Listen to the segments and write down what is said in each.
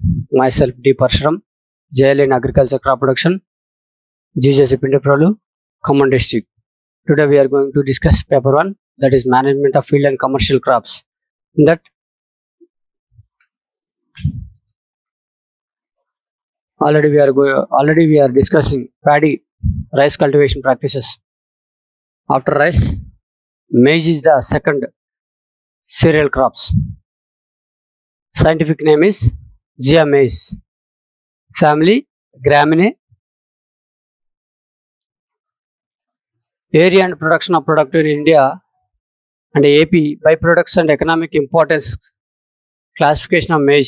myself D. Parshuram, JL in Agriculture Crop Production, GJC Pindaprolu, Common District. Today we are going to discuss paper 1 that is management of field and commercial crops. In that already we are go- already we are discussing paddy rice cultivation practices. After rice, maize is the second cereal crops. Scientific name is Zea maize. Family Graminae. Area and production of product in India and AP byproducts and economic importance classification of maize.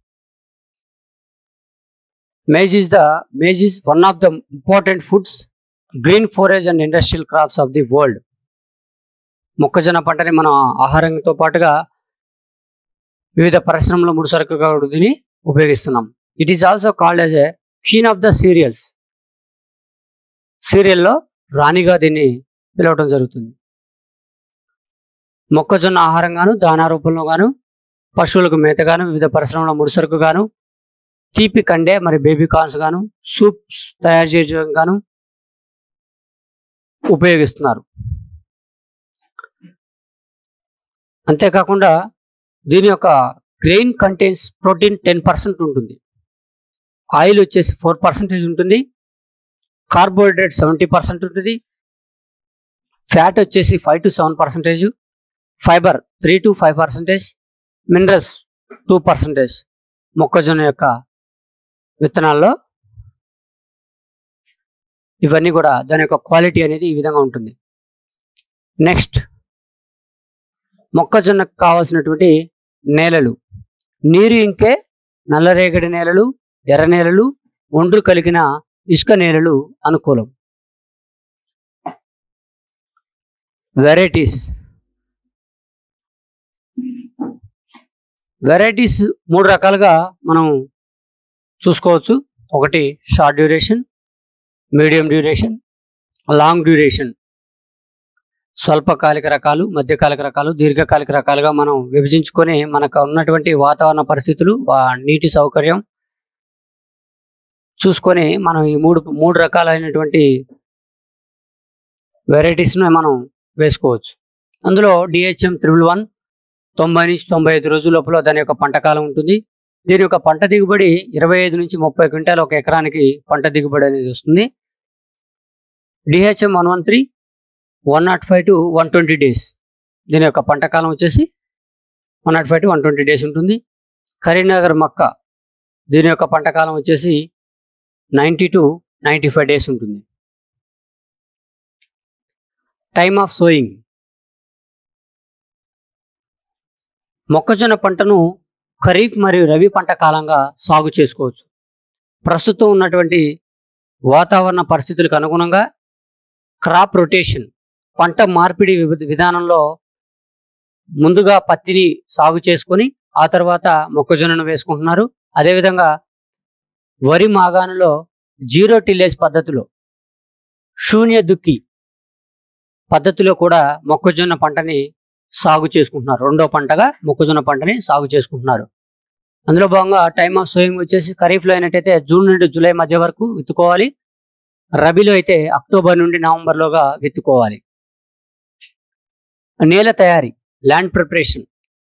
Maize is the maize is one of the important foods, green forage and industrial crops of the world. మొక్కజొన్న పంటని మనం ఆహారంతో పాటుగా వివిధ పరిశ్రమల ముడిసరుకుగా కూడా దీన్ని ఉపయోగిస్తున్నాం it is also called as a queen of the cereals సీరియల్లో రాణిగా దీన్ని పిలవటం జరుగుతుంది మొక్కజొన్న ఆహారంగాను దానా రూపంలో గాను పశువులకు మేతగాను వివిధ పరిశ్రమల ముడిసరుకు గాను తీపి కండే మరి బేబీ కార్న్స్ గాను సూప్స్ తయారు చేయడం గాను ఉపయోగిస్తున్నారు అంతేకాకుండా దీని యొక్క grain contents protein ten percent ఉంటుంది ఆయిల్ వచ్చేసి ఫోర్ పర్సెంటేజ్ ఉంటుంది కార్బోహైడ్రేట్ సెవెంటీ పర్సెంట్ ఉంటుంది ఫ్యాట్ వచ్చేసి five to seven percentage fiber three to five percentage minerals two percentage మొక్కజొన్న యొక్క విత్తనాల్లో ఇవన్నీ కూడా దాని యొక్క క్వాలిటీ అనేది ఈ విధంగా ఉంటుంది నెక్స్ట్ మొక్కజొన్నకు కావాల్సినటువంటి నేలలు నీరు ఇంకే నల్లరేగడి నేలలు ఎర్ర నేలలు ఒండ్రు కలిగిన ఇసుక నేలలు అనుకూలం వెరైటీస్ వెరైటీస్ మూడు రకాలుగా మనం చూసుకోవచ్చు ఒకటి short duration medium duration long duration స్వల్పకాలిక రకాలు మధ్యకాలిక రకాలు దీర్ఘకాలిక రకాలుగా మనం విభజించుకొని మనకు ఉన్నటువంటి వాతావరణ పరిస్థితులు వా- నీటి సౌకర్యం చూసుకొని మనం ఈ మూడు మూడు రకాలైనటువంటి వెరైటీస్ను మనం వేసుకోవచ్చు అందులో డిహెచ్ఎం త్రిబుల్ వన్ తొంభై నుంచి తొంభై ఐదు రోజుల లోపల దాని యొక్క పంట కాలం ఉంటుంది దీని యొక్క పంట దిగుబడి ఇరవై ఐదు నుంచి ముప్పై క్వింటాలు ఒక ఎకరానికి పంట దిగుబడి అనేది వస్తుంది DHM one one three one naught five to one twenty days దీని యొక్క పంట కాలం వచ్చేసి one naught five to one twenty days ఉంటుంది కరీంనగర్ మక్క దీని యొక్క పంట కాలం వచ్చేసి ninety to ninety five days ఉంటుంది టైమ్ ఆఫ్ సోయింగ్ మొక్కజొన్న పంటను ఖరీఫ్ మరియు రవి పంట కాలంగా సాగు చేసుకోవచ్చు ప్రస్తుతం ఉన్నటువంటి వాతావరణ పరిస్థితులకు అనుగుణంగా క్రాప్ రొటేషన్ పంట మార్పిడి విధ- విధానంలో ముందుగా పత్తిని సాగు చేసుకొని ఆ తర్వాత మొక్కజొన్నను వేసుకుంటున్నారు అదేవిధంగా వరి మాగాణులో జీరో టిల్లేజ్ పద్ధతిలో శూన్య దుక్కి పద్ధతిలో కూడా మొక్కజొన్న పంటని సాగు చేసుకుంటున్నారు రెండో పంటగా మొక్కజొన్న పంటని సాగు చేసుకుంటున్నారు అందులో భాగంగా టైమ్ ఆఫ్ సోయింగ్ వచ్చేసి ఖరీఫ్లో అయినట్టయితే జూన్ నుండి జూలై మధ్య వరకు విత్తుకోవాలి రబీలో అయితే అక్టోబర్ నుండి నవంబర్లోగా విత్తుకోవాలి నేల తయారీ ల్యాండ్ ప్రిపరేషన్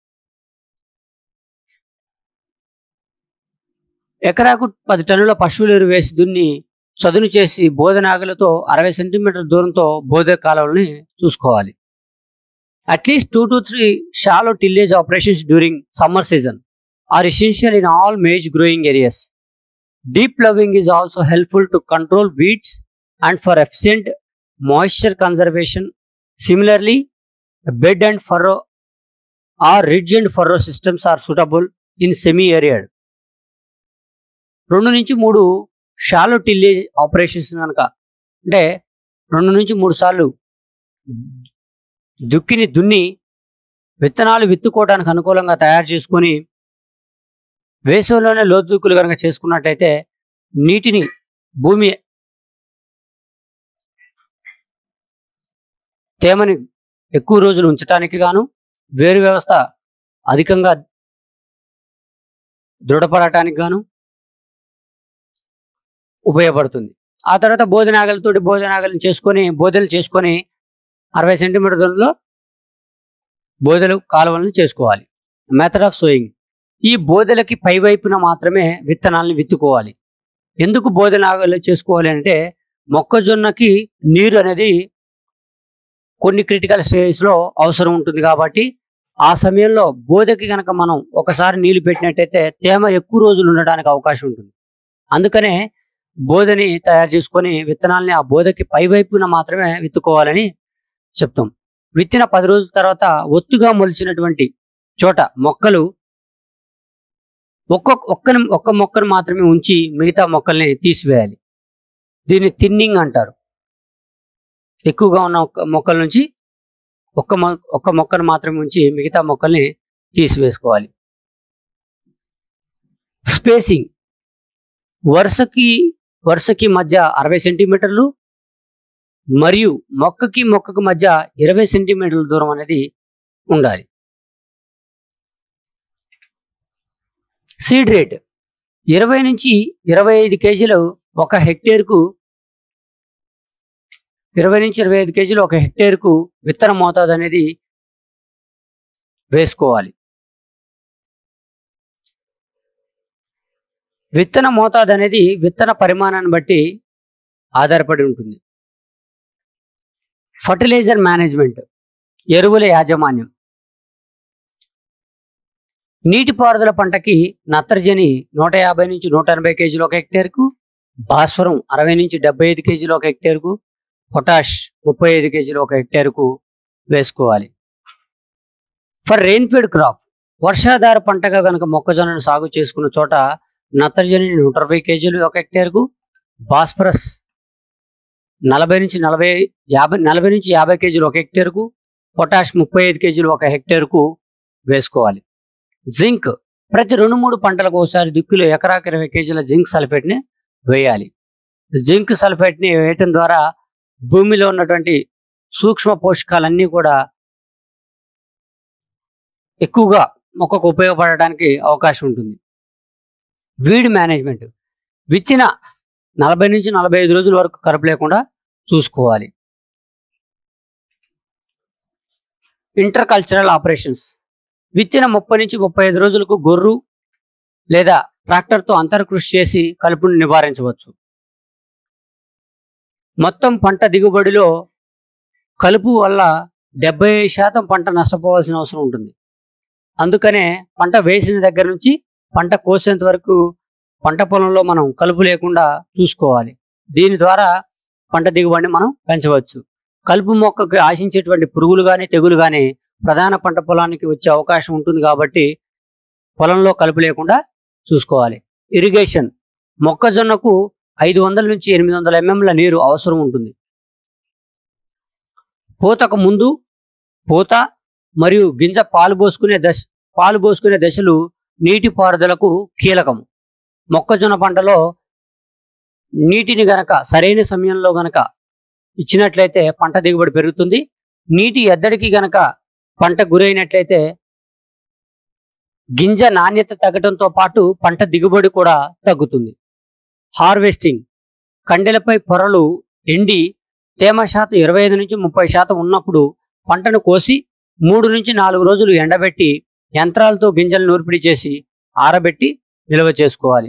ఎకరాకు పది టన్నుల పశువుల ఎరువు వేసి దున్ని చదును చేసి బోధనాగులతో అరవై సెంటీమీటర్ దూరంతో బోధ కాలువల్ని చూసుకోవాలి at least two to three shallow tillage operations during summer season are essential in all maize growing areas. Deep ploughing is also helpful to control weeds and for efficient moisture conservation. Similarly, bed and furrow or ridge and furrow systems are suitable in semi-arid. రెండు నుంచి మూడు shallow tillage operations కనుక అంటే రెండు నుంచి మూడు సార్లు దుక్కిని దున్ని విత్తనాలు విత్తుకోవడానికి అనుకూలంగా తయారు చేసుకొని వేసవిలోనే లోతుకులు కనుక చేసుకున్నట్టయితే నీటిని భూమి తేమని ఎక్కువ రోజులు ఉంచటానికి గాను వేరు వ్యవస్థ అధికంగా దృఢపడటానికి గాను ఉపయోగపడుతుంది ఆ తర్వాత బోధనాగలతోటి బోధనాగలను చేసుకొని బోధలు చేసుకొని అరవై సెంటీమీటర్ దూరంలో బోధలు కాలువలను చేసుకోవాలి మెథడ్ ఆఫ్ సోయింగ్ ఈ బోధలకి పై వైపున మాత్రమే విత్తనాలను విత్తుకోవాలి ఎందుకు బోధనాగలు చేసుకోవాలి అంటే మొక్కజొన్నకి నీరు అనేది కొన్ని క్రిటికల్ స్టేజ్లో అవసరం ఉంటుంది కాబట్టి ఆ సమయంలో బోధకి కనుక మనం ఒకసారి నీళ్లు పెట్టినట్టయితే తేమ ఎక్కువ రోజులు ఉండడానికి అవకాశం ఉంటుంది అందుకనే బోధని తయారు చేసుకొని విత్తనాల్ని ఆ బోధకి పై వైపున మాత్రమే విత్తుకోవాలని చెప్తాం విత్తిన పది రోజుల తర్వాత ఒత్తుగా మొలిచినటువంటి చోట మొక్కలు ఒక్కొక్క ఒక్కని ఒక్క మొక్కను మాత్రమే ఉంచి మిగతా మొక్కల్ని తీసివేయాలి దీన్ని థిన్నింగ్ అంటారు ఎక్కువగా ఉన్న ఒక్క మొక్కల నుంచి ఒక్క మొ ఒక్క మొక్కను మాత్రమే ఉంచి మిగతా మొక్కల్ని తీసివేసుకోవాలి స్పేసింగ్ వరుసకి వరుసకి మధ్య అరవై సెంటీమీటర్లు మరియు మొక్కకి మొక్కకి మధ్య ఇరవై సెంటీమీటర్ల దూరం అనేది ఉండాలి సీడ్ రేట్ ఇరవై నుంచి ఇరవై ఐదు కేజీలు ఒక హెక్టేర్కు ఇరవై నుంచి ఇరవై ఐదు కేజీలు ఒక హెక్టేర్కు విత్తన మోతాదు అనేది వేసుకోవాలి విత్తన మోతాదు అనేది విత్తన పరిమాణాన్ని బట్టి ఆధారపడి ఉంటుంది ఫర్టిలైజర్ మేనేజ్మెంట్ ఎరువుల యాజమాన్యం నీటిపారుదల పంటకి నత్రజని నూట యాభై నుంచి నూట ఎనభై కేజీలు ఒక హెక్టేర్కు భాస్వరం అరవై నుంచి డెబ్బై ఐదు కేజీలు ఒక హెక్టేర్కు పొటాష్ ముప్పై ఐదు కేజీలు ఒక హెక్టేర్కు వేసుకోవాలి ఫర్ రెయిన్ఫీడ్ క్రాప్ వర్షాధార పంటగా కనుక మొక్కజొన్నను సాగు చేసుకున్న చోట నత్రజని నూట అరవై కేజీలు ఒక హెక్టేర్కు భాస్ఫరస్ నలభై నుంచి నలభై యాభై నలభై నుంచి యాభై కేజీలు ఒక హెక్టేర్కు పొటాష్ ముప్పై ఐదు కేజీలు ఒక హెక్టేర్కు వేసుకోవాలి జింక్ ప్రతి రెండు మూడు పంటలకు ఒకసారి దిక్కులో ఎకరాకి ఇరవై కేజీల జింక్ సల్ఫేట్ని వేయాలి జింక్ సల్ఫేట్ని వేయటం ద్వారా భూమిలో ఉన్నటువంటి సూక్ష్మ పోషకాలన్నీ కూడా ఎక్కువగా మొక్కకు ఉపయోగపడడానికి అవకాశం ఉంటుంది వీడ్ మేనేజ్మెంట్ విత్తిన నలభై నుంచి నలభై ఐదు రోజుల వరకు కరుపు లేకుండా చూసుకోవాలి ఇంటర్ కల్చరల్ ఆపరేషన్స్ విత్తిన ముప్పై నుంచి ముప్పై ఐదు రోజులకు గొర్రు లేదా ట్రాక్టర్తో అంతర్కృషి చేసి కలుపును నివారించవచ్చు మొత్తం పంట దిగుబడిలో కలుపు వల్ల డెబ్బై శాతం పంట నష్టపోవాల్సిన అవసరం ఉంటుంది అందుకనే పంట వేసిన దగ్గర నుంచి పంట కోసేంత వరకు పంట పొలంలో మనం కలుపు లేకుండా చూసుకోవాలి దీని ద్వారా పంట దిగుబడిని మనం పెంచవచ్చు కలుపు మొక్కకు ఆశించేటువంటి పురుగులు కానీ తెగులు కానీ ప్రధాన పంట పొలానికి వచ్చే అవకాశం ఉంటుంది కాబట్టి పొలంలో కలుపు లేకుండా చూసుకోవాలి ఇరిగేషన్ మొక్కజొన్నకు ఐదు వందల నుంచి ఎనిమిది వందల ఎంఎంల నీరు అవసరం ఉంటుంది పూతకు ముందు పూత మరియు గింజ పాలు పోసుకునే దశ పాలు పోసుకునే దశలు నీటి పారుదలకు కీలకము మొక్కజొన్న పంటలో నీటిని గనక సరైన సమయంలో గనక ఇచ్చినట్లయితే పంట దిగుబడి పెరుగుతుంది నీటి ఎద్దడికి గనక పంట గురైనట్లయితే గింజ నాణ్యత తగ్గడంతో పాటు పంట దిగుబడి కూడా తగ్గుతుంది హార్వెస్టింగ్ కండెలపై పొరలు ఎండి తేమ శాతం ఇరవై ఐదు నుంచి ముప్పై శాతం ఉన్నప్పుడు పంటను కోసి మూడు నుంచి నాలుగు రోజులు ఎండబెట్టి యంత్రాలతో గింజలు నూర్పిడి చేసి ఆరబెట్టి నిల్వ చేసుకోవాలి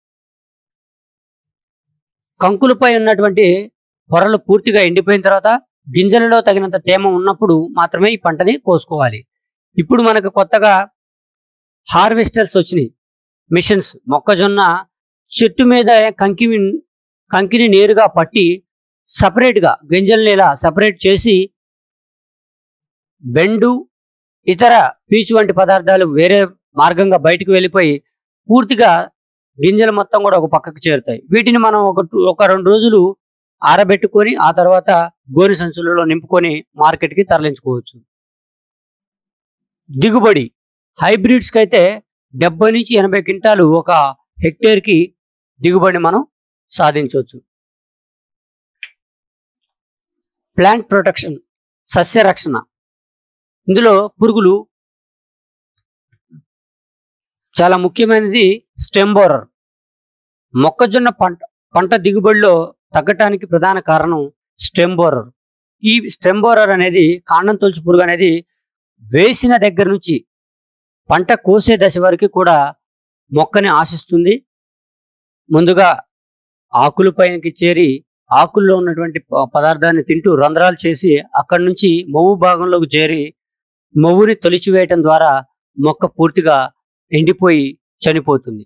కంకులపై ఉన్నటువంటి పొరలు పూర్తిగా ఎండిపోయిన తర్వాత గింజలలో తగినంత తేమ ఉన్నప్పుడు మాత్రమే ఈ పంటని కోసుకోవాలి ఇప్పుడు మనకు కొత్తగా హార్వెస్టర్స్ వచ్చినాయి మిషన్స్ మొక్కజొన్న చెట్టు మీద కంకి కంకిని నేరుగా పట్టి సపరేట్గా గింజల్ని ఇలా సపరేట్ చేసి బెండు ఇతర పీచు వంటి పదార్థాలు వేరే మార్గంగా బయటకు వెళ్ళిపోయి పూర్తిగా గింజలు మొత్తం కూడా ఒక పక్కకు చేరుతాయి వీటిని మనం ఒక ఒక రెండు రోజులు ఆరబెట్టుకొని ఆ తర్వాత గోనె సంచులలో నింపుకొని మార్కెట్కి తరలించుకోవచ్చు దిగుబడి హైబ్రిడ్స్కి అయితే డెబ్బై నుంచి ఎనభై క్వింటాలు ఒక హెక్టేర్కి దిగుబడి మనం సాధించవచ్చు ప్లాంట్ ప్రొటెక్షన్ సస్య రక్షణ ఇందులో పురుగులు చాలా ముఖ్యమైనది స్టెమ్ బోరర్ మొక్కజొన్న పంట పంట దిగుబడిలో తగ్గటానికి ప్రధాన కారణం స్టెమ్ బోరర్ ఈ స్టెమ్ బోరర్ అనేది కాండం తొలుచు పురుగు అనేది వేసిన దగ్గర నుంచి పంట కోసే దశ వరకు కూడా మొక్కని ఆశిస్తుంది ముందుగా ఆకులపైకి చేరి ఆకుల్లో ఉన్నటువంటి ప- పదార్థాన్ని తింటూ రంధ్రాలు చేసి అక్కడి నుంచి మొవ్వు భాగంలోకి చేరి మొవ్వుని తొలిచివేయటం ద్వారా మొక్క పూర్తిగా ఎండిపోయి చనిపోతుంది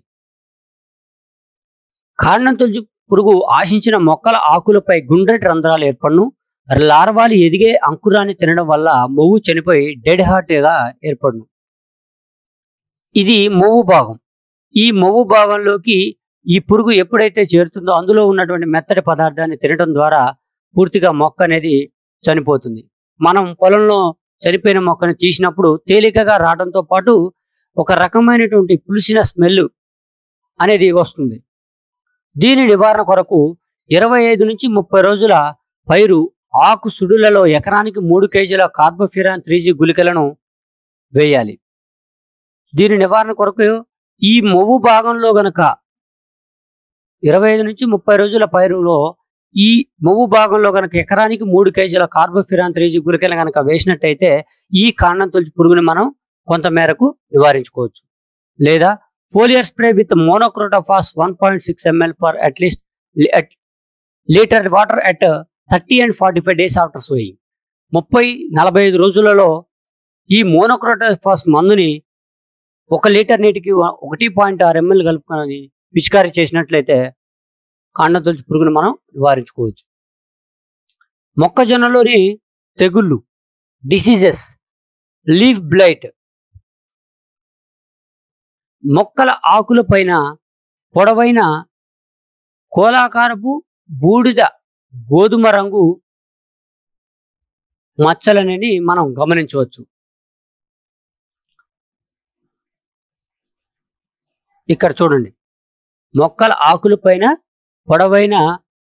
కాండం తొలిచి పురుగు ఆశించిన మొక్కల ఆకులపై గుండ్రటి రంధ్రాలు ఏర్పడును లార్వాలు ఎదిగే అంకురాన్ని తినడం వల్ల మొవ్వు చనిపోయి డెడ్ హార్ట్గా ఏర్పడును ఇది మొవ్వు భాగం ఈ మొవ్వు భాగంలోకి ఈ పురుగు ఎప్పుడైతే చేరుతుందో అందులో ఉన్నటువంటి మెత్తటి పదార్థాన్ని తినడం ద్వారా పూర్తిగా మొక్క అనేది చనిపోతుంది మనం పొలంలో చనిపోయిన మొక్కను తీసినప్పుడు తేలికగా రావడంతో పాటు ఒక రకమైనటువంటి పులిసిన స్మెల్ అనేది వస్తుంది దీని నివారణ కొరకు ఇరవై ఐదు నుంచి ముప్పై రోజుల పైరు ఆకు సుడులలో ఎకరానికి మూడు కేజీల కార్బోఫిరాన్ త్రీ జీ గుళికలను వేయాలి దీని నివారణ కొరకు ఈ మొవ్వు భాగంలో గనక ఇరవై ఐదు నుంచి ముప్పై రోజుల పైరులో ఈ మొవ్వు భాగంలో గనక ఎకరానికి మూడు కేజీల కార్బోఫిరాన్ త్రీ జీ గుళికలు గనక వేసినట్టయితే ఈ కాండం తొలిచి పురుగుని మనం కొంత మేరకు నివారించుకోవచ్చు లేదా foliar spray with monocrotophos one point six ml for at least litre water at thirty and forty five days after sowing ముప్పై నలభై ఐదు రోజులలో ఈ మోనోక్రోటోఫాస్ మందుని ఒక లీటర్ నీటికి ఒకటి పాయింట్ ఆరు ఎంఎల్ కలుపుకొని పిచికారీ చేసినట్లయితే కాండం తొలిచి పురుగును మనం నివారించుకోవచ్చు మొక్కజొన్నలోని తెగుళ్ళు డిసీజెస్ లీఫ్ బ్లైట్ మొక్కల ఆకుల పైన పొడవైన కోలాకారపు బూడిద గోధుమ రంగు మచ్చలనేది మనం గమనించవచ్చు ఇక్కడ చూడండి మొక్కల ఆకుల పైన పొడవైన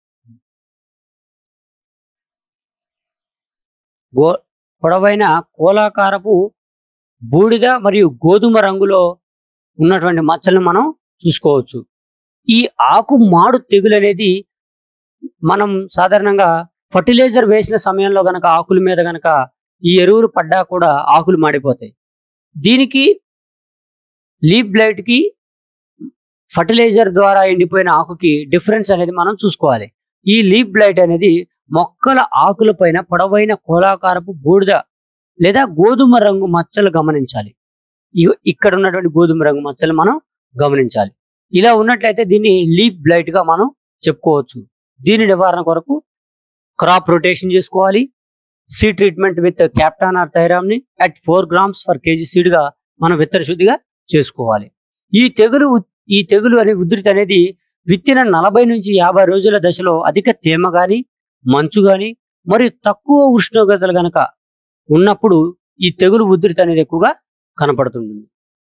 గో పొడవైన కోలాకారపు బూడిద మరియు గోధుమ రంగులో ఉన్నటువంటి మచ్చలను మనం చూసుకోవచ్చు ఈ ఆకు మాడు తెగులు అనేది మనం సాధారణంగా ఫర్టిలైజర్ వేసిన సమయంలో గనక ఆకుల మీద గనక ఈ ఎరువులు పడ్డా కూడా ఆకులు మాడిపోతాయి దీనికి లీఫ్ బ్లైట్ కి ఫర్టిలైజర్ ద్వారా ఎండిపోయిన ఆకుకి డిఫరెన్స్ అనేది మనం చూసుకోవాలి ఈ లీఫ్ బ్లైట్ అనేది మొక్కల ఆకుల పైన పొడవైన కోలాకారపు బూడిద లేదా గోధుమ రంగు మచ్చలు గమనించాలి ఇ- ఇక్కడ ఉన్నటువంటి గోధుమ రంగు మచ్చలు మనం గమనించాలి ఇలా ఉన్నట్లయితే దీన్ని లీఫ్ బ్లైట్ గా మనం చెప్పుకోవచ్చు దీని నివారణ కొరకు క్రాప్ రొటేషన్ చేసుకోవాలి seed treatment with captan or థైరామ్ని at four grams for kg seed గా మనం విత్తన శుద్ధిగా చేసుకోవాలి ఈ తెగులు ఉ- ఈ తెగులు అనే ఉధృతి అనేది విత్తిన నలభై నుంచి యాభై రోజుల దశలో అధిక తేమ గాని మంచు గాని మరియు తక్కువ ఉష్ణోగ్రతలు గనక ఉన్నప్పుడు ఈ తెగులు ఉధృతి అనేది ఎక్కువగా కనపడుతుంది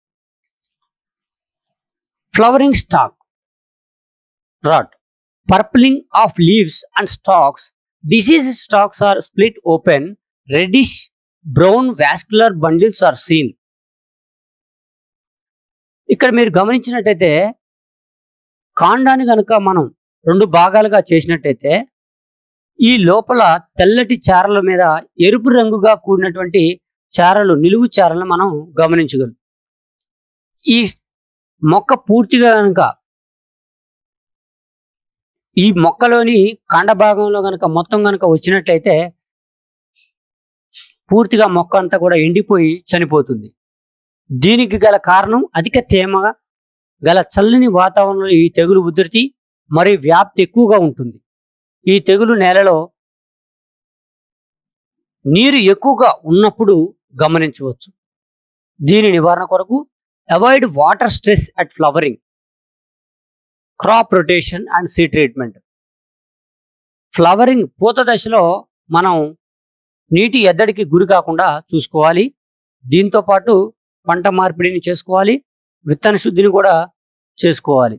flowering stalk rot purpling of leaves and stalks disease stalks are split open reddish brown vascular bundles are seen ఇక్కడ మీరు గమనించినట్టయితే కాండాన్ని కనుక మనం రెండు భాగాలుగా చేసినట్టయితే ఈ లోపల తెల్లటి చారల మీద ఎరుపు రంగుగా కూడినటువంటి చారలు నిలువు చారలను మనం గమనించగలం ఈ మొక్క పూర్తిగా కనుక ఈ మొక్కలోని కాండ భాగంలో కనుక మొత్తం కనుక వచ్చినట్లయితే పూర్తిగా మొక్క అంతా కూడా ఎండిపోయి చనిపోతుంది దీనికి గల కారణం అధిక తేమ గల చల్లని వాతావరణంలో ఈ తెగులు ఉధృతి మరియు వ్యాప్తి ఎక్కువగా ఉంటుంది ఈ తెగులు నేలలో నీరు ఎక్కువగా ఉన్నప్పుడు గమనించవచ్చు దీని నివారణ కొరకు avoid water stress at flowering crop rotation and seed treatment flowering పూత దశలో మనం నీటి ఎద్దడికి గురి కాకుండా చూసుకోవాలి దీంతో పాటు పంట మార్పిడిని చేసుకోవాలి విత్తన శుద్ధిని కూడా చేసుకోవాలి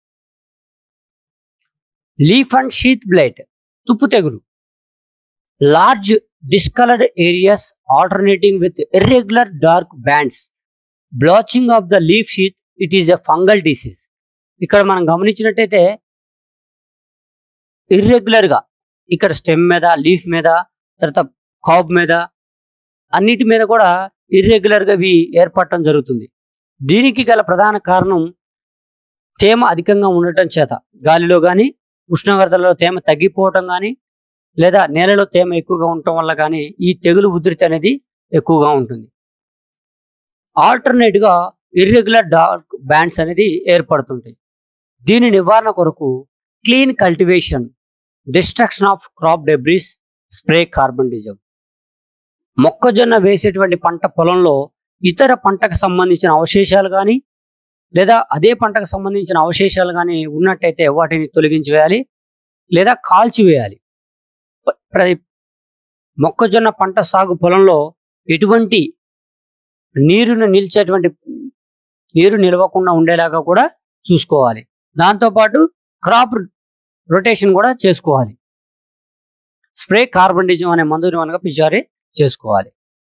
లీఫ్ అండ్ షీత్ బ్లైట్ తుప్పు తెగులు large discoloured areas alternating with irregular dark bands blotching of the leaf sheath it is a fungal disease ఇక్కడ మనం గమనించినట్టయితే ఇర్రెగ్యులర్ గా ఇక్కడ స్టెమ్ మీద లీఫ్ మీద తర్వాత కాప్ మీద అన్నిటి మీద కూడా ఇర్రెగ్యులర్ గా ఇవి ఏర్పడటం జరుగుతుంది దీనికి గల ప్రధాన కారణం తేమ అధికంగా ఉండటం చేత గాలిలో కానీ ఉష్ణోగ్రతలో తేమ తగ్గిపోవటం కానీ లేదా నేలలో తేమ ఎక్కువగా ఉండటం వల్ల కానీ ఈ తెగులు ఉధృతి అనేది ఎక్కువగా ఉంటుంది ఆల్టర్నేట్ గా ఇర్రెగ్యులర్ డార్క్ బ్యాండ్స్ అనేది ఏర్పడుతుంటాయి దీని నివారణ కొరకు clean cultivation destruction of crop debris spray carbendazim మొక్కజొన్న వేసేటువంటి పంట పొలంలో ఇతర పంటకు సంబంధించిన అవశేషాలు కానీ లేదా అదే పంటకు సంబంధించిన అవశేషాలు కానీ ఉన్నట్టయితే వాటిని తొలగించి వేయాలి లేదా కాల్చివేయాలి ప- ప్ర- మొక్కజొన్న పంట సాగు పొలంలో ఎటువంటి నీరును నిలిచేటువంటి నీరు నిలవకుండా ఉండేలాగా కూడా చూసుకోవాలి దాంతోపాటు క్రాప్ రొటేషన్ కూడా చేసుకోవాలి స్ప్రే కార్బన్ డిజం అనే మందుని మనగా పిచారీ చేసుకోవాలి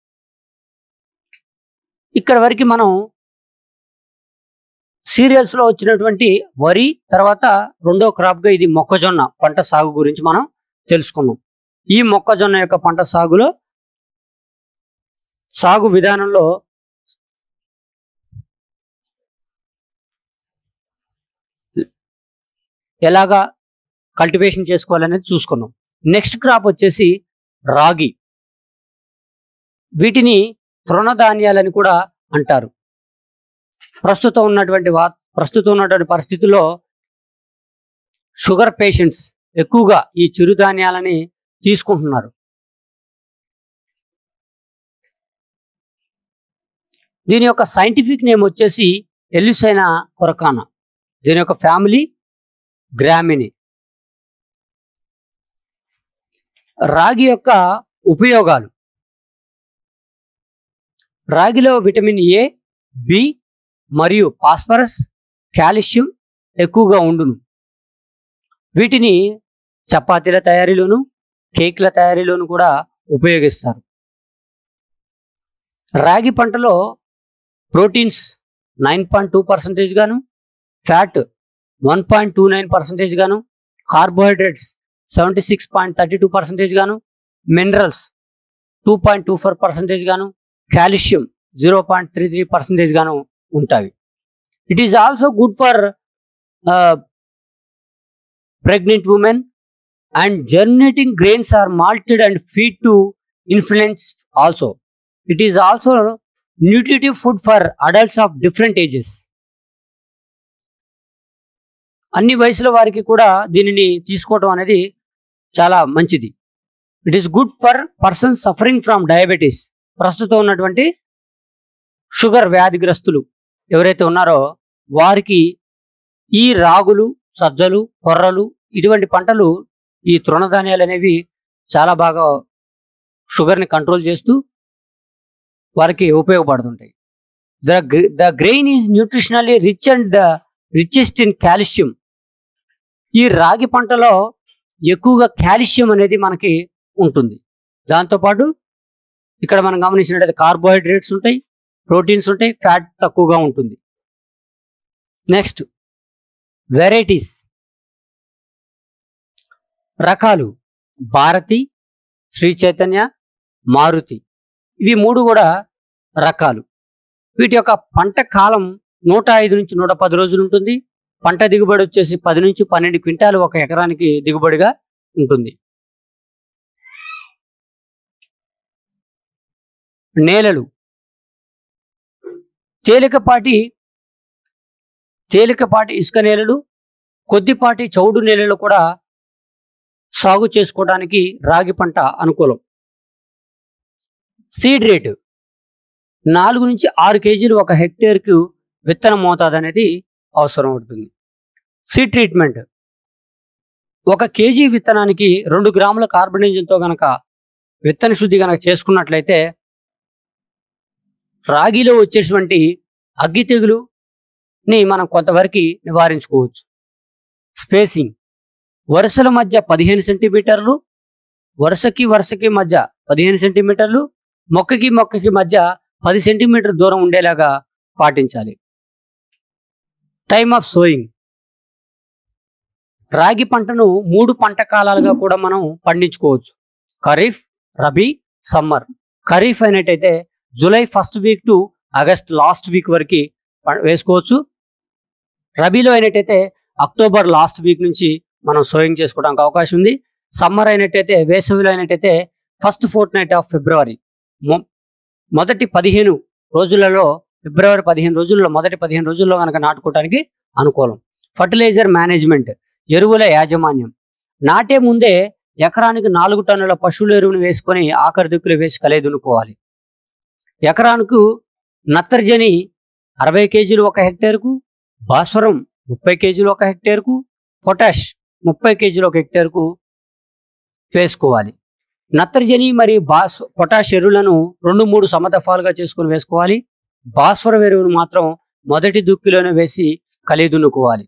ఇక్కడ వరకు మనం సీరియల్స్ లో వచ్చినటువంటి వరి తర్వాత రెండో క్రాప్ గా ఇది మొక్కజొన్న పంట సాగు గురించి మనం తెలుసుకున్నాం ఈ మొక్కజొన్న యొక్క పంట సాగులో సాగు విధానంలో ఎలాగా కల్టివేషన్ చేసుకోవాలనేది చూసుకున్నాం నెక్స్ట్ క్రాప్ వచ్చేసి రాగి వీటిని తృణధాన్యాలని కూడా అంటారు ప్రస్తుతం ఉన్నటువంటి వా ప్రస్తుతం ఉన్నటువంటి పరిస్థితుల్లో షుగర్ పేషెంట్స్ ఎక్కువగా ఈ చిరుధాన్యాలని తీసుకుంటున్నారు దీని యొక్క సైంటిఫిక్ నేమ్ వచ్చేసి ఎల్యుసైనా కొరకానా దీని యొక్క ఫ్యామిలీ గ్రామిని రాగి యొక్క ఉపయోగాలు రాగిలో విటమిన్ ఏ బి మరియు ఫాస్ఫరస్ కాల్షియం ఎక్కువగా ఉండును వీటిని చపాతీల తయారీలోను కేక్ల తయారీలోను కూడా ఉపయోగిస్తారు రాగి పంటలో proteins nine point two percentage గాను fat one point two nine percentage గాను carbohydrates seventy six point thirty two percentage గాను minerals two point two four percentage గాను calcium zero point three three percentage గాను ఉంటాయి it is also good for pregnant women and germinating grains are malted and feed to influence also it is also nutritive food for adults of different ages అన్ని వయసుల వారికి కూడా దీనిని తీసుకోవడం అనేది చాలా మంచిది it is good for person suffering from diabetes ప్రస్తుతం ఉన్నటువంటి షుగర్ వ్యాధిగ్రస్తులు ఎవరైతే ఉన్నారో వారికి ఈ రాగులు సజ్జలు కొర్రలు ఇటువంటి పంటలు ఈ తృణధాన్యాలు అనేవి చాలా బాగా షుగర్ని కంట్రోల్ చేస్తూ వారికి ఉపయోగపడుతుంటాయి the the grain is nutritionally rich and the richest in calcium ఈ రాగి పంటలో ఎక్కువగా కాల్షియం అనేది మనకి ఉంటుంది దాంతోపాటు ఇక్కడ మనం గమనించినట్లయితే కార్బోహైడ్రేట్స్ ఉంటాయి ప్రోటీన్స్ ఉంటాయి ఫ్యాట్ తక్కువగా ఉంటుంది నెక్స్ట్ వెరైటీస్ రకాలు భారతి శ్రీ చైతన్య మారుతి ఇవి మూడు కూడా రకాలు వీటి యొక్క పంట కాలం నూట ఐదు నుంచి నూట పది రోజులు ఉంటుంది పంట దిగుబడి వచ్చేసి పది నుంచి పన్నెండు క్వింటాలు ఒక ఎకరానికి దిగుబడిగా ఉంటుంది నేలలు తేలికపాటి తేలికపాటి ఇసుక నేలలు కొద్దిపాటి చౌడు నేలలు కూడా సాగు చేసుకోవడానికి రాగి పంట అనుకూలం సీడ్ రేటు నాలుగు నుంచి ఆరు కేజీలు ఒక హెక్టేర్కు విత్తన మోతాదు అనేది అవసరం అవుతుంది సీడ్ ట్రీట్మెంట్ ఒక కేజీ విత్తనానికి రెండు గ్రాముల కార్బనిజంతో గనక విత్తన శుద్ధి గనక చేసుకున్నట్లయితే రాగిలో వచ్చేటువంటి అగ్గి తెగులుని మనం కొంతవరకు నివారించుకోవచ్చు స్పేసింగ్ వరుసల మధ్య పదిహేను సెంటీమీటర్లు వరుసకి వరుసకి మధ్య పదిహేను సెంటీమీటర్లు మొక్కకి మొక్కకి మధ్య పది సెంటీమీటర్ దూరం ఉండేలాగా పాటించాలి టైమ్ ఆఫ్ సోయింగ్ రాగి పంటను మూడు పంట కాలాలుగా కూడా మనం పండించుకోవచ్చు ఖరీఫ్ రబీ సమ్మర్ ఖరీఫ్ అయినట్టయితే July first week to August last week వరకు ప- వేసుకోవచ్చు రబీలో అయినట్టయితే అక్టోబర్ లాస్ట్ వీక్ నుంచి మనం సోయింగ్ చేసుకోవడానికి అవకాశం ఉంది సమ్మర్ అయినట్టయితే వేసవిలో అయినట్టయితే first fortnight of February మొ- మొదటి పదిహేను రోజులలో ఫిబ్రవరి పదిహేను రోజుల్లో మొదటి పదిహేను రోజుల్లో కనుక నాటుకోవడానికి అనుకూలం ఫర్టిలైజర్ మేనేజ్మెంట్ ఎరువుల యాజమాన్యం నాటే ముందే ఎకరానికి నాలుగు టన్నుల పశువుల ఎరువును వేసుకొని ఆఖరి దిక్కులు వేసి కలేదునుకోవాలి ఎకరానికి నత్రజని అరవై కేజీలు ఒక హెక్టేర్కు భాస్వరం ముప్పై కేజీలు ఒక హెక్టేర్కు పొటాష్ ముప్పై కేజీలు ఒక హెక్టేర్కు వేసుకోవాలి నత్రజని మరియు బాస్ పొటాష్ ఎరువులను రెండు మూడు సమదఫాలుగా చేసుకుని వేసుకోవాలి భాస్వరం ఎరువును మాత్రం మొదటి దుక్కిలోనే వేసి కలిదునుకోవాలి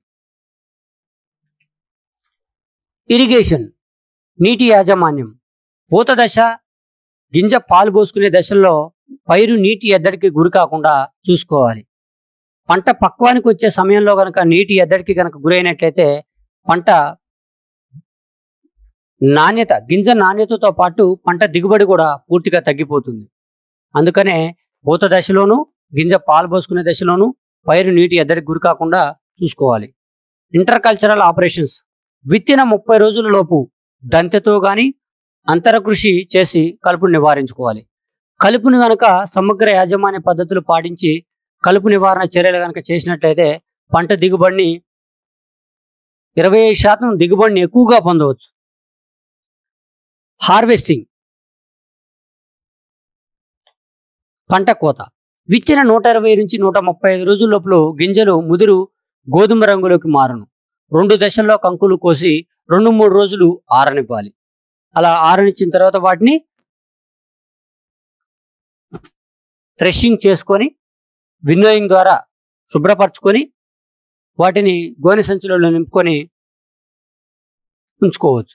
ఇరిగేషన్ నీటి యాజమాన్యం పూత దశ గింజ పాలు పోసుకునే దశల్లో పైరు నీటి ఎద్దడికి గురి కాకుండా చూసుకోవాలి పంట పక్వానికి వచ్చే సమయంలో కనుక నీటి ఎద్దడికి కనుక గురైనట్లయితే పంట నాణ్యత గింజ నాణ్యతతో పాటు పంట దిగుబడి కూడా పూర్తిగా తగ్గిపోతుంది అందుకనే పూత దశలోను గింజ పాలు పోసుకునే దశలోను పైరు నీటి ఎద్దడికి గురి కాకుండా చూసుకోవాలి ఇంటర్ కల్చరల్ ఆపరేషన్స్ విత్తిన ముప్పై రోజుల లోపు దంతెతో గాని అంతర కృషి చేసి కలుపును నివారించుకోవాలి కలుపును గనక సమగ్ర యాజమాన్య పద్ధతులు పాటించి కలుపు నివారణ చర్యలు గనక చేసినట్లయితే పంట దిగుబడిని ఇరవై ఐదు శాతం దిగుబడిని ఎక్కువగా పొందవచ్చు హార్వెస్టింగ్ పంట కోత విత్తిన నూట ఇరవై నుంచి నూట ముప్పై ఐదు రోజుల లోపల గింజలు ముదురు గోధుమ రంగులోకి మారును రెండు దశల్లో కంకులు కోసి రెండు మూడు రోజులు ఆరనివ్వాలి అలా ఆరనిచ్చిన తర్వాత వాటిని థ్రెషింగ్ చేసుకొని విన్నోయింగ్ ద్వారా శుభ్రపరచుకొని వాటిని గోనె సంచులలో నింపుకొని ఉంచుకోవచ్చు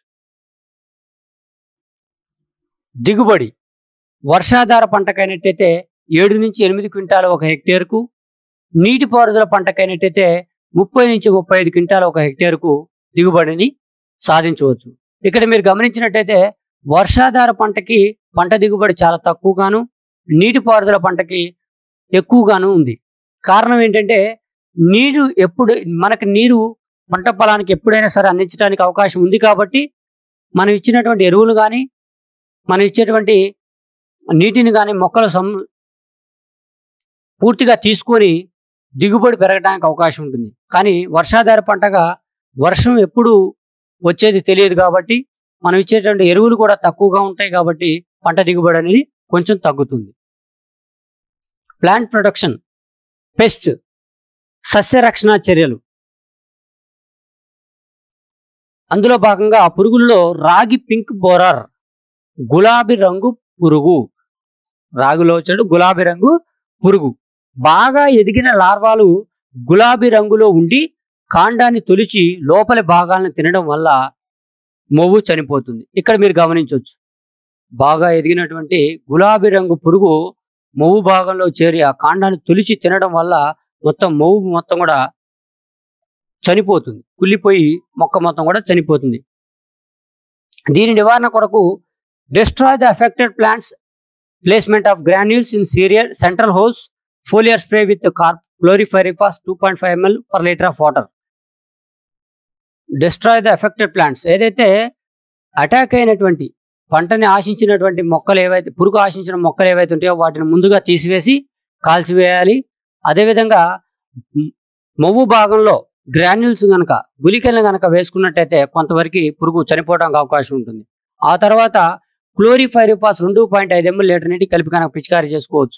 దిగుబడి వర్షాధార పంటకైనట్టయితే ఏడు నుంచి ఎనిమిది క్వింటాలు ఒక హెక్టేర్కు నీటిపారుదల పంటకైనట్టయితే ముప్పై నుంచి ముప్పై ఐదు క్వింటాలు ఒక హెక్టేర్కు దిగుబడిని సాధించవచ్చు ఇక్కడ మీరు గమనించినట్టయితే వర్షాధార పంటకి పంట దిగుబడి చాలా తక్కువగాను నీటిపారుదల పంటకి ఎక్కువగాను ఉంది కారణం ఏంటంటే నీరు ఎప్పుడు మనకి నీరు పంట పొలానికి ఎప్పుడైనా సరే అందించడానికి అవకాశం ఉంది కాబట్టి మనం ఇచ్చినటువంటి ఎరువులు కానీ మనం ఇచ్చేటువంటి నీటిని కానీ మొక్కలు సం పూర్తిగా తీసుకొని దిగుబడి పెరగడానికి అవకాశం ఉంటుంది కానీ వర్షాధార పంటగా వర్షం ఎప్పుడు వచ్చేది తెలియదు కాబట్టి మనం ఇచ్చేటువంటి ఎరువులు కూడా తక్కువగా ఉంటాయి కాబట్టి పంట దిగుబడి అనేది కొంచెం తగ్గుతుంది ప్లాంట్ ప్రొడక్షన్ పెస్ట్ సస్య రక్షణ చర్యలు అందులో భాగంగా ఆ పురుగుల్లో రాగి పింక్ బోరర్ గులాబీ రంగు పురుగు రాగులో వచ్చాడు గులాబీ రంగు పురుగు బాగా ఎదిగిన లార్వాలు గులాబీ రంగులో ఉండి కాండాన్ని తొలిచి లోపలి భాగాలను తినడం వల్ల మొవ్వు చనిపోతుంది ఇక్కడ మీరు గమనించవచ్చు బాగా ఎదిగినటువంటి గులాబీ రంగు పురుగు మొవ్వు భాగంలో చేరి ఆ కాండాన్ని తొలిచి తినడం వల్ల మొత్తం మొవ్వు మొత్తం కూడా చనిపోతుంది కుళ్ళిపోయి మొక్క మొత్తం కూడా చనిపోతుంది దీని నివారణ కొరకు destroy the affected plants placement of granules in serial central whorls foliar spray with carp chlorpyrifos two point five ML per litre of water destroy the affected plants ఏదైతే అటాక్ అయినటువంటి పంటని ఆశించినటువంటి మొక్కలు ఏవైతే పురుగు ఆశించిన మొక్కలు ఏవైతే ఉంటాయో వాటిని ముందుగా తీసివేసి కాల్చివేయాలి అదేవిధంగా మ్, మొవ్వు భాగంలో గ్రాన్యూల్స్ గనక గుళికలను గనక వేసుకున్నట్టయితే కొంతవరకు పురుగు చనిపోవడానికి అవకాశం ఉంటుంది ఆ తర్వాత క్లోరిఫైరిపాస్ రెండు పాయింట్ ఐదు ఎంఎల్ లీటర్ నీటి కలిపి కనుక పిచికారీ చేసుకోవచ్చు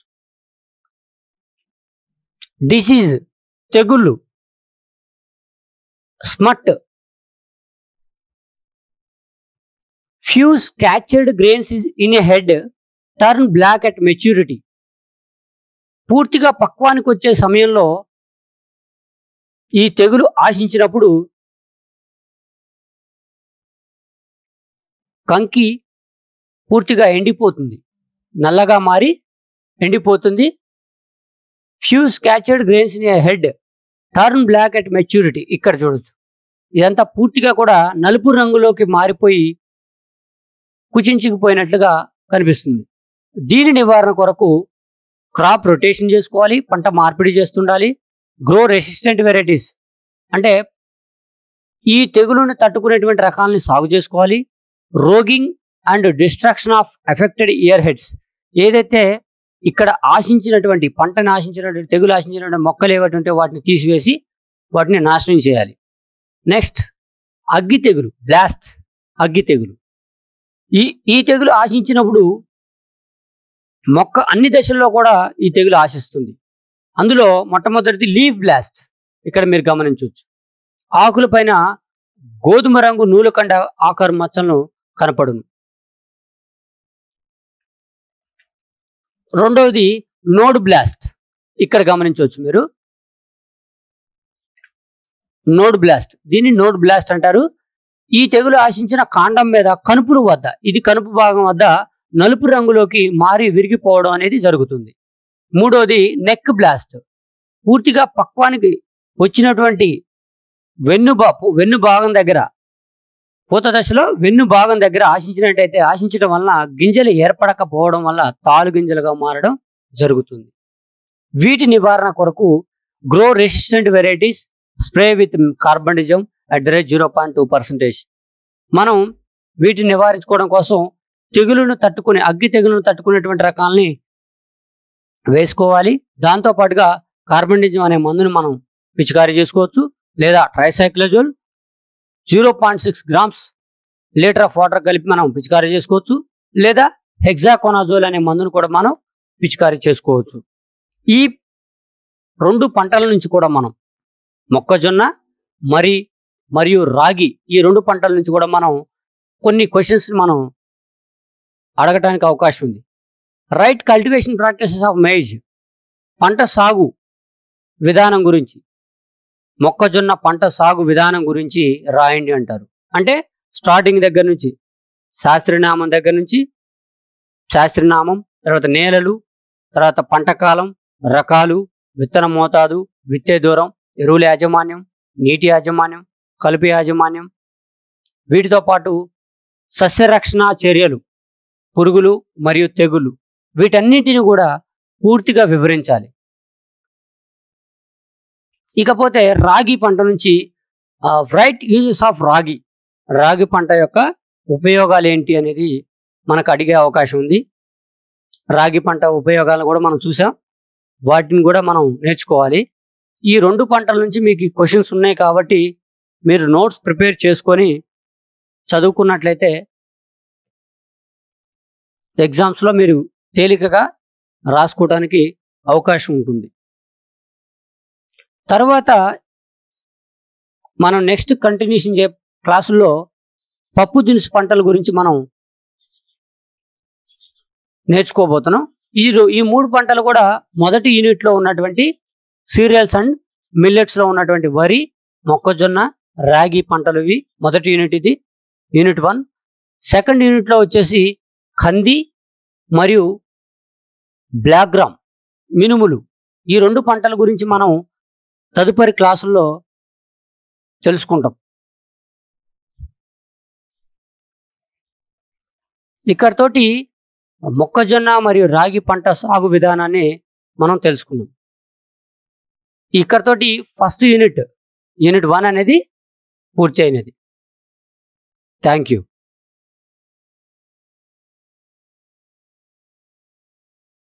డిసీజ్ తెగుళ్ళు smut few scattered grains in a head turn black at maturity పూర్తిగా పక్వానికి వచ్చే సమయంలో ఈ తెగులు ఆశించినప్పుడు కంకి పూర్తిగా ఎండిపోతుంది నల్లగా మారి ఎండిపోతుంది few scattered grains in head turn black at maturity ఇక్కడ చూడొచ్చు ఇదంతా పూర్తిగా కూడా నలుపు రంగులోకి మారిపోయి కుచించుకుపోయినట్లుగా కనిపిస్తుంది దీని నివారణ కొరకు క్రాప్ రొటేషన్ చేసుకోవాలి పంట మార్పిడి చేస్తుండాలి గ్రో రెసిస్టెంట్ వెరైటీస్ అంటే ఈ తెగులును తట్టుకునేటువంటి రకాలని సాగు చేసుకోవాలి roguing and destruction of affected ear heads ఏదైతే ఇక్కడ ఆశించినటువంటి పంటను ఆశించినటువంటి తెగులు ఆశించినటువంటి మొక్కలు ఏవైతే ఉంటే వాటిని తీసివేసి వాటిని నాశనం చేయాలి నెక్స్ట్ అగ్గి తెగులు బ్లాస్ట్ అగ్గి తెగులు ఈ ఈ తెగులు ఆశించినప్పుడు మొక్క అన్ని దశల్లో కూడా ఈ తెగులు ఆశిస్తుంది అందులో మొట్టమొదటిది లీఫ్ బ్లాస్ట్ ఇక్కడ మీరు గమనించవచ్చు ఆకుల పైన గోధుమ రంగు నూలుకండ ఆకారు మచ్చలను కనపడును రెండవది నోడ్ బ్లాస్ట్ ఇక్కడ గమనించవచ్చు మీరు నోడ్ బ్లాస్ట్ దీన్ని నోడ్ బ్లాస్ట్ అంటారు ఈ తెగులు ఆశించిన కాండం మీద కనుపురు వద్ద ఇది కనుపు భాగం వద్ద నలుపు రంగులోకి మారి విరిగిపోవడం అనేది జరుగుతుంది మూడోది నెక్ బ్లాస్ట్ పూర్తిగా పక్వానికి వచ్చినటువంటి వెన్ను బా వెన్ను భాగం దగ్గర పూత దశలో వెన్ను భాగం దగ్గర ఆశించినట్టయితే ఆశించడం వలన గింజలు ఏర్పడకపోవడం వల్ల తాలు గింజలుగా మారడం జరుగుతుంది వీటి నివారణ కొరకు grow resistant varieties spray with carbendazim at the rate zero point two percentage మనం వీటిని నివారించుకోవడం కోసం తెగులును తట్టుకునే అగ్గి తెగులును తట్టుకునేటువంటి రకాలని వేసుకోవాలి దాంతో పాటుగా కార్బనిజం అనే మందును మనం పిచికారీ చేసుకోవచ్చు లేదా tricyclazole zero point six grams litre of water కలిపి మనం పిచికారీ చేసుకోవచ్చు లేదా హెగ్జాకోనాజోల్ అనే మందును కూడా మనం పిచికారీ చేసుకోవచ్చు ఈ రెండు పంటల నుంచి కూడా మనం మొక్కజొన్న మరి మరియు రాగి ఈ రెండు పంటల నుంచి కూడా మనం కొన్ని క్వశ్చన్స్ మనం అడగటానికి అవకాశం ఉంది right cultivation practices of maize పంట సాగు విధానం గురించి మొక్కజొన్న పంట సాగు విధానం గురించి రాయండి అంటారు అంటే స్టార్టింగ్ దగ్గర నుంచి శాస్త్రీనామం దగ్గర నుంచి శాస్త్రీనామం తర్వాత నేలలు తర్వాత పంట కాలం రకాలు విత్తన మోతాదు విత్తే దూరం ఎరువుల యాజమాన్యం నీటి యాజమాన్యం కలుపు యాజమాన్యం వీటితో పాటు సస్యరక్షణ చర్యలు పురుగులు మరియు తెగులు వీటన్నిటిని కూడా పూర్తిగా వివరించాలి ఇకపోతే రాగి పంట నుంచి రైట్ యూజెస్ ఆఫ్ రాగి రాగి పంట యొక్క ఉపయోగాలు ఏంటి అనేది మనకు అడిగే అవకాశం ఉంది రాగి పంట ఉపయోగాలను కూడా మనం చూసాం వాటిని కూడా మనం నేర్చుకోవాలి ఈ రెండు పంటల నుంచి మీకు క్వశ్చన్స్ ఉన్నాయి కాబట్టి మీరు నోట్స్ ప్రిపేర్ చేసుకొని చదువుకున్నట్లయితే ఎగ్జామ్స్లో మీరు తేలికగా రాసుకోవడానికి అవకాశం ఉంటుంది తర్వాత మనం నెక్స్ట్ కంటిన్యూషన్ చే క్లాసుల్లో పప్పు దినుసు పంటల గురించి మనం నేర్చుకోబోతున్నాం ఈ రో- ఈ మూడు పంటలు కూడా మొదటి యూనిట్లో ఉన్నటువంటి సీరియల్స్ అండ్ మిల్లెట్స్లో ఉన్నటువంటి వరి మొక్కజొన్న రాగి పంటలు ఇవి మొదటి యూనిట్ ఇది యూనిట్ వన్ సెకండ్ యూనిట్లో వచ్చేసి కంది మరియు బ్లాక్ గ్రామ్ మినుములు ఈ రెండు పంటల గురించి మనం తదుపరి క్లాసుల్లో తెలుసుకుంటాం ఇక్కడతోటి మొక్కజొన్న మరియు రాగి పంట సాగు విధానాన్ని మనం తెలుసుకున్నాం ఇక్కడతోటి ఫస్ట్ యూనిట్ యూనిట్ వన్ అనేది పూర్తి అయినది థ్యాంక్ యూ